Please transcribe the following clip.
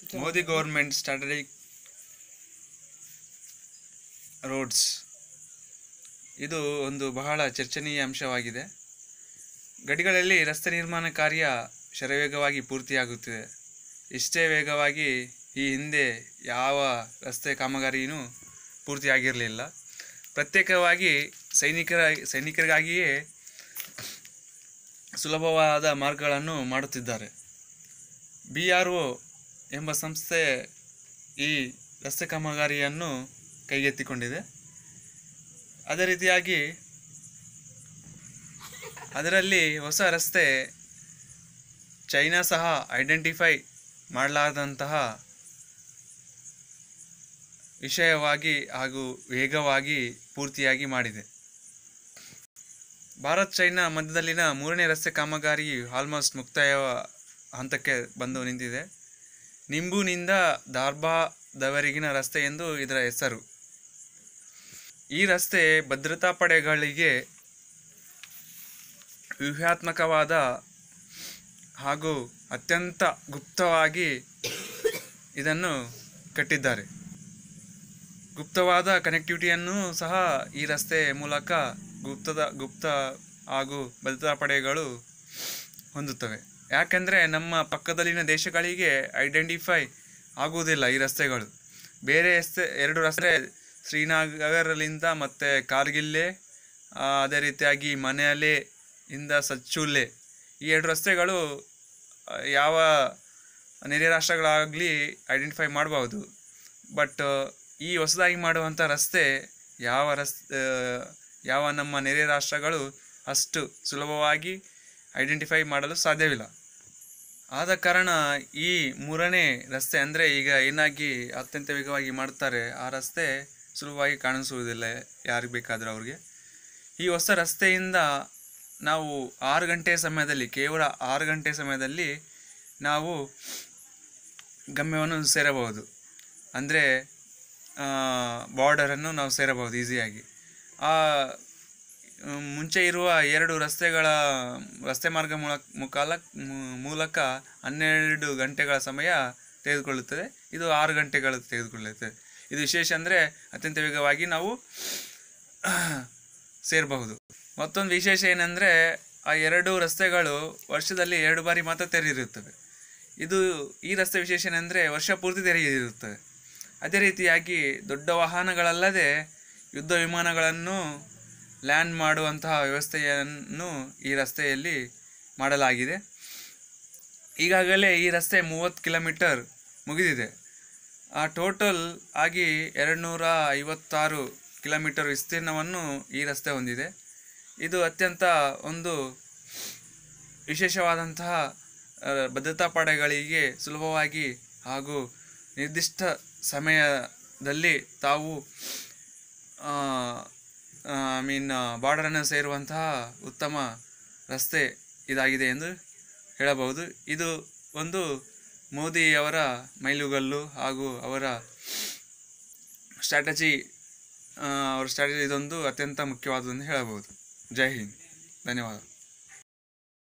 Modi government strategic roads ಇದು ಒಂದು ಬಹಳ ಚರ್ಚನೀಯ ಅಂಶವಾಗಿದೆ ಗಡಿಗಳಲ್ಲಿ ರಸ್ತೆ ನಿರ್ಮಾಣ ಕಾರ್ಯ ಶರವೇಗವಾಗಿ ಪೂರ್ತಿಯಾಗುತ್ತಿದೆ ಇಷ್ಟೇ ವೇಗವಾಗಿ ಈ ಹಿಂದೆ ಯಾವ ರಸ್ತೆ ಕಾಮಗಾರಿಯೂ ಪೂರ್ತಿಯಾಗಿರಲಿಲ್ಲ ಪ್ರತ್ಯೇಕವಾಗಿ ಸೈನಿಕರ ಸೈನಿಕರಿಗಾಗಿಯೇ ಸುಲಭವಾದ ಮಾರ್ಗಗಳನ್ನು ಮಾಡುತ್ತಿದ್ದಾರೆ ಬಿ ಆರ್ ಒ ಎಂಬ ಸಂಸ್ಥೆ ಈ ರಸ್ತೆ ಕಾಮಗಾರಿಯನ್ನು ಕೈಗೆತ್ತಿಕೊಂಡಿದೆ ಅದೇ ರೀತಿಯಾಗಿ ಅದರಲ್ಲಿ ಹೊಸ ರಸ್ತೆ ಚೈನಾ ಸಹ ಐಡೆಂಟಿಫೈ ಮಾಡಲಾದಂತಹ ವಿಷಯವಾಗಿ ಹಾಗೂ ವೇಗವಾಗಿ ಪೂರ್ತಿಯಾಗಿ ಮಾಡಿದೆ ಭಾರತ್ ಚೈನಾ ಮಧ್ಯದಲ್ಲಿನ ಮೂರನೇ ರಸ್ತೆ ಕಾಮಗಾರಿ ಆಲ್ಮೋಸ್ಟ್ ಮುಕ್ತಾಯ ಹಂತಕ್ಕೆ ಬಂದು ನಿಂತಿದೆ ನಿಂಬುನಿಂದ ದಾರ್ಬಾದವರೆಗಿನ ರಸ್ತೆ ಎಂದು ಇದರ ಹೆಸರು ಈ ರಸ್ತೆ ಭದ್ರತಾ ಪಡೆಗಳಿಗೆ ವ್ಯೂಹಾತ್ಮಕವಾದ ಹಾಗೂ ಅತ್ಯಂತ ಗುಪ್ತವಾಗಿ ಇದನ್ನು ಕಟ್ಟಿದ್ದಾರೆ ಗುಪ್ತವಾದ ಕನೆಕ್ಟಿವಿಟಿಯನ್ನು ಸಹ ಈ ರಸ್ತೆ ಮೂಲಕ ಗುಪ್ತದ ಗುಪ್ತ ಹಾಗೂ ಭದ್ರತಾ ಪಡೆಗಳು ಹೊಂದುತ್ತವೆ ಯಾಕೆಂದರೆ ನಮ್ಮ ಪಕ್ಕದಲ್ಲಿನ ದೇಶಗಳಿಗೆ ಐಡೆಂಟಿಫೈ ಆಗುವುದಿಲ್ಲ ಈ ರಸ್ತೆಗಳು ಬೇರೆ ರಸ್ತೆ ಎರಡು ರಸ್ತೆ ಶ್ರೀನಗರಲಿಂದ ಮತ್ತು ಕಾರ್ಗಿಲ್ಲೆ ಆ, ಅದೇ ರೀತಿಯಾಗಿ ಮನೆಯಲ್ಲೇ ಇಂದ ಸಚ್ಚುಲ್ಲೆ ಈ ಎರಡು ರಸ್ತೆಗಳು ಆ, ಯಾವ ನೆರೆ ರಾಷ್ಟ್ರಗಳಾಗಲಿ ಐಡೆಂಟಿಫೈ ಮಾಡಬಹುದು ಬಟ್ ಈ ಹೊಸದಾಗಿ ಮಾಡುವಂಥ ರಸ್ತೆ ಯಾವ ರಸ್ ಆ, ಯಾವ ನಮ್ಮ ನೆರೆ ರಾಷ್ಟ್ರಗಳು ಅಷ್ಟು ಸುಲಭವಾಗಿ ಐಡೆಂಟಿಫೈ ಮಾಡಲು ಸಾಧ್ಯವಿಲ್ಲ ಆದ ಕಾರಣ ಈ ಮೂರನೇ ರಸ್ತೆ ಅಂದರೆ ಈಗ ಏನಾಗಿ ಅತ್ಯಂತ ವೇಗವಾಗಿ ಮಾಡ್ತಾರೆ ಆ ರಸ್ತೆ ಸುಲಭವಾಗಿ ಕಾಣಿಸುವುದಿಲ್ಲ ಯಾರಿಗೆ ಬೇಕಾದರೂ ಅವ್ರಿಗೆ ಈ ಹೊಸ ರಸ್ತೆಯಿಂದ ನಾವು ಆರು ಗಂಟೆ ಸಮಯದಲ್ಲಿ ಕೇವಲ ಆರು ಗಂಟೆ ಸಮಯದಲ್ಲಿ ನಾವು ಗಮ್ಯವನ್ನು ಸೇರಬಹುದು ಅಂದರೆ ಬಾರ್ಡರನ್ನು ನಾವು ಸೇರಬಹುದು ಈಸಿಯಾಗಿ ಆ ಮ್, ಮುಂಚೆ ಇರುವ ಎರಡು ರಸ್ತೆಗಳ ರಸ್ತೆ ಮಾರ್ಗ ಮೂಲಕ ಮುಖಾಲ ಮು- ಮೂಲಕ ಹನ್ನೆರಡು ಗಂಟೆಗಳ ಸಮಯ ತೆಗೆದುಕೊಳ್ಳುತ್ತದೆ ಇದು ಆರು ಗಂಟೆಗಳು ತೆಗೆದುಕೊಳ್ಳುತ್ತದೆ ಇದು ವಿಶೇಷ ಅಂದರೆ ಅತ್ಯಂತ ವೇಗವಾಗಿ ನಾವು ಸೇರಬಹುದು ಮತ್ತೊಂದು ವಿಶೇಷ ಏನಂದರೆ ಆ ಎರಡು ರಸ್ತೆಗಳು ವರ್ಷದಲ್ಲಿ ಎರಡು ಬಾರಿ ಮಾತ್ರ ತೆರೆದಿರುತ್ತವೆ ಇದು ಈ ರಸ್ತೆ ವಿಶೇಷ ಏನಂದರೆ ವರ್ಷ ಪೂರ್ತಿ ತೆರೆದಿರುತ್ತದೆ ಅದೇ ರೀತಿಯಾಗಿ ದೊಡ್ಡ ವಾಹನಗಳಲ್ಲದೆ ಯುದ್ಧ ವಿಮಾನಗಳನ್ನು ಲ್ಯಾಂಡ್ ಮಾಡುವಂತಹ ವ್ಯವಸ್ಥೆಯನ್ನು ಈ ರಸ್ತೆಯಲ್ಲಿ ಮಾಡಲಾಗಿದೆ ಈಗಾಗಲೇ ಈ ರಸ್ತೆ ಮೂವತ್ತು ಕಿಲೋಮೀಟರ್ ಮುಗಿದಿದೆ ಆ ಟೋಟಲ್ ಆಗಿ ಎರಡು ನೂರ ಐವತ್ತಾರು ಕಿಲೋಮೀಟರ್ ವಿಸ್ತೀರ್ಣವನ್ನು ಈ ರಸ್ತೆ ಹೊಂದಿದೆ ಇದು ಅತ್ಯಂತ ಒಂದು ವಿಶೇಷವಾದಂತಹ ಆ, ಭದ್ರತಾ ಪಡೆಗಳಿಗೆ ಸುಲಭವಾಗಿ ಹಾಗೂ ನಿರ್ದಿಷ್ಟ ಸಮಯದಲ್ಲಿ ತಾವು ಐ ಮೀನ್ ಬಾರ್ಡರನ್ನು ಸೇರುವಂತಹ ಉತ್ತಮ ರಸ್ತೆ ಇದಾಗಿದೆ ಎಂದು ಹೇಳಬಹುದು ಇದು ಒಂದು ಮೋದಿಯವರ ಮೈಲುಗಲ್ಲು ಹಾಗೂ ಅವರ ಸ್ಟ್ರಾಟಜಿ ಅವರ ಸ್ಟ್ರಾಟಜಿ ಇದೊಂದು ಅತ್ಯಂತ ಮುಖ್ಯವಾದುದೆಂದು ಹೇಳಬಹುದು ಜೈ ಹಿಂದ್ ಧನ್ಯವಾದ